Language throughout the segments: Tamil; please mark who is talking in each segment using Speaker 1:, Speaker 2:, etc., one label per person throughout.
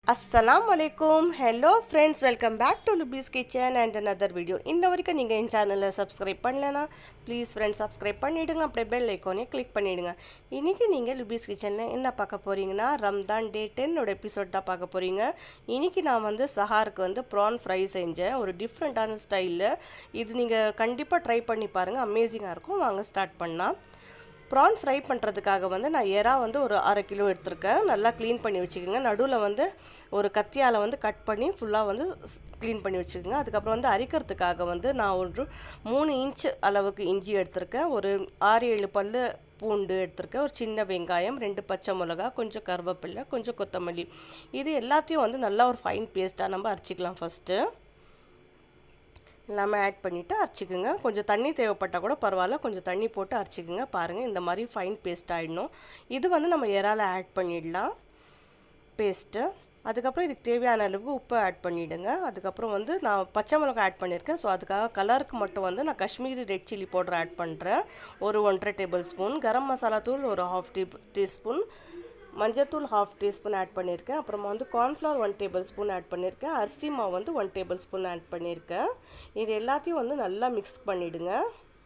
Speaker 1: அஸ்ஸலாம் வலைக்கும் hello friends welcome back to Lubi's kitchen and another video இன்ன வரைக்கும் நீங்கள் என் சேனலை சப்ஸ்கிரைப் பண்ணலனா ப்ளீஸ் ஃப்ரெண்ட்ஸ் சப்ஸ்கிரைப் பண்ணிவிடுங்க அப்படியே பெல் ஐக்கானே கிளிக் பண்ணிவிடுங்க இன்றைக்கி நீங்கள் லுபீஸ் கிச்சனில் என்ன பார்க்க போகிறீங்கன்னா ரம்தான் டே டென்னோட எபிசோட் தான் பார்க்க போகிறீங்க இன்றைக்கி நான் வந்து சஹாருக்கு வந்து ப்ரான் ஃப்ரை செஞ்சேன் ஒரு டிஃப்ரெண்ட்டான ஸ்டைலில் இது நீங்கள் கண்டிப்பாக ட்ரை பண்ணி பாருங்கள் அமேசிங்காக இருக்கும் வாங்க ஸ்டார்ட் பண்ணலாம் ப்ரான் ஃப்ரை பண்ணுறதுக்காக வந்து நான் எறா வந்து ஒரு அரை கிலோ எடுத்திருக்கேன் நல்லா க்ளீன் பண்ணி வச்சுக்கோங்க நடுவில் வந்து ஒரு கத்தியால் வந்து கட் பண்ணி ஃபுல்லாக வந்து க்ளீன் பண்ணி வச்சுக்கோங்க அதுக்கப்புறம் வந்து அரிக்கிறதுக்காக வந்து நான் ஒரு மூணு இன்ச் அளவுக்கு இஞ்சி எடுத்திருக்கேன் ஒரு ஆறு ஏழு பல் பூண்டு எடுத்திருக்கேன் ஒரு சின்ன வெங்காயம் ரெண்டு பச்சை மிளகா கொஞ்சம் கருவேப்பிலை கொஞ்சம் கொத்தமல்லி இது எல்லாத்தையும் வந்து நல்லா ஒரு ஃபைன் பேஸ்ட்டாக நம்ம அரைச்சிக்கலாம் ஃபஸ்ட்டு எல்லாமே ஆட் பண்ணிவிட்டு அரைச்சிக்குங்க கொஞ்சம் தண்ணி தேவைப்பட்டால் கூட பரவாயில்ல கொஞ்சம் தண்ணி போட்டு அரைச்சிக்குங்க பாருங்கள் இந்த மாதிரி ஃபைன் பேஸ்ட் ஆகிடணும் இது வந்து நம்ம இறால ஆட் பண்ணிடலாம் பேஸ்ட்டு அதுக்கப்புறம் இதுக்கு தேவையான அளவுக்கு உப்பு ஆட் பண்ணிவிடுங்க அதுக்கப்புறம் வந்து நான் பச்சை மிளகாய் ஆட் பண்ணியிருக்கேன் ஸோ அதுக்காக கலருக்கு மட்டும் வந்து நான் Kashmiri red chilli powder add பண்ணுறேன் ஒரு ஒன்றரை டேபிள் ஸ்பூன் கரம் மசாலா தூள் ஒரு ஹாஃப் டீ டீஸ்பூன் மஞ்சத்தூள் ஹாஃப் டீஸ்பூன் ஆட் பண்ணியிருக்கேன் அப்புறமா வந்து cornflour one tablespoon add பண்ணியிருக்கேன் அரிசி மாவு வந்து ஒன் டேபிள் ஸ்பூன் ஆட் பண்ணியிருக்கேன் இது எல்லாத்தையும் வந்து நல்லா மிக்ஸ் பண்ணிவிடுங்க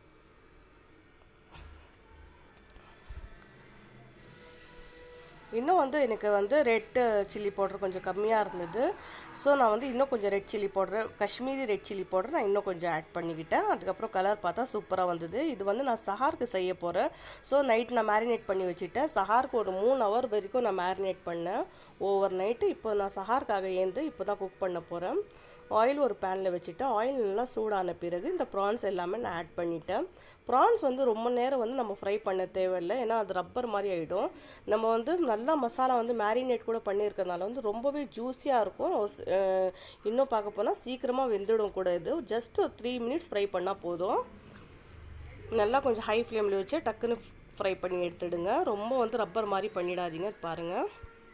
Speaker 1: இன்னும் வந்து எனக்கு வந்து ரெட்டு சில்லி பவுடர் கொஞ்சம் கம்மியாக இருந்தது ஸோ நான் வந்து இன்னும் கொஞ்சம் red chilli powder Kashmiri red chilli powder நான் இன்னும் கொஞ்சம் ஆட் பண்ணிக்கிட்டேன் அதுக்கப்புறம் கலர் பார்த்தா சூப்பராக வந்தது இது வந்து நான் சஹாருக்கு செய்ய போகிறேன் ஸோ நைட் நான் மேரினேட் பண்ணி வச்சுட்டேன் சஹாருக்கு ஒரு மூணு ஹவர் வரைக்கும் நான் மேரினேட் பண்ணேன் ஓவர் நைட்டு இப்போ நான் சஹாருக்காக ஏந்து இப்போ தான் குக் பண்ண போகிறேன் ஆயில் ஒரு பேனில் வச்சுட்டேன் ஆயில் நல்லா சூடான பிறகு இந்த ப்ரான்ஸ் எல்லாமே நான் ஆட் பண்ணிட்டேன் ப்ரான்ஸ் வந்து ரொம்ப நேரம் வந்து நம்ம ஃப்ரை பண்ண தேவையில்லை ஏன்னா அது ரப்பர் மாதிரி ஆகிடும் நம்ம வந்து நல்லா மசாலா வந்து மேரினேட் கூட பண்ணியிருக்கிறதுனால வந்து ரொம்பவே ஜூஸியாக இருக்கும் இன்னும் பார்க்க போனால் சீக்கிரமாக வெந்துடும் கூட இது ஜஸ்ட் ஒரு த்ரீ மினிட்ஸ் ஃப்ரை பண்ணால் போதும் நல்லா கொஞ்சம் ஹை ஃப்ளேமில் வச்சு டக்குன்னு ஃப்ரை பண்ணி எடுத்துடுங்க ரொம்ப வந்து ரப்பர் மாதிரி பண்ணிடாதீங்க பாருங்கள்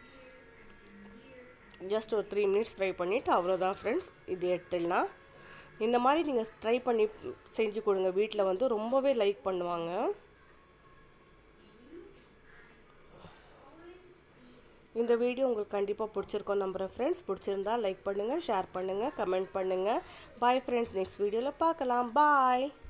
Speaker 1: ஜஸ்ட் ஒரு த்ரீ மினிட்ஸ் ஃப்ரை பண்ணிவிட்டு அவ்வளோதான் ஃப்ரெண்ட்ஸ் இது எடுத்துடலாம் இந்த மாதிரி நீங்கள் ட்ரை பண்ணி செஞ்சு கொடுங்க வீட்டில் வந்து ரொம்பவே லைக் பண்ணுவாங்க இந்த வீடியோ உங்களுக்கு கண்டிப்பாக பிடிச்சிருக்கோம் நம்புகிறேன் ஃப்ரெண்ட்ஸ் பிடிச்சிருந்தா லைக் பண்ணுங்கள் ஷேர் பண்ணுங்கள் கமெண்ட் பண்ணுங்கள் பாய் ஃப்ரெண்ட்ஸ் நெக்ஸ்ட் வீடியோவில் பார்க்கலாம் பாய்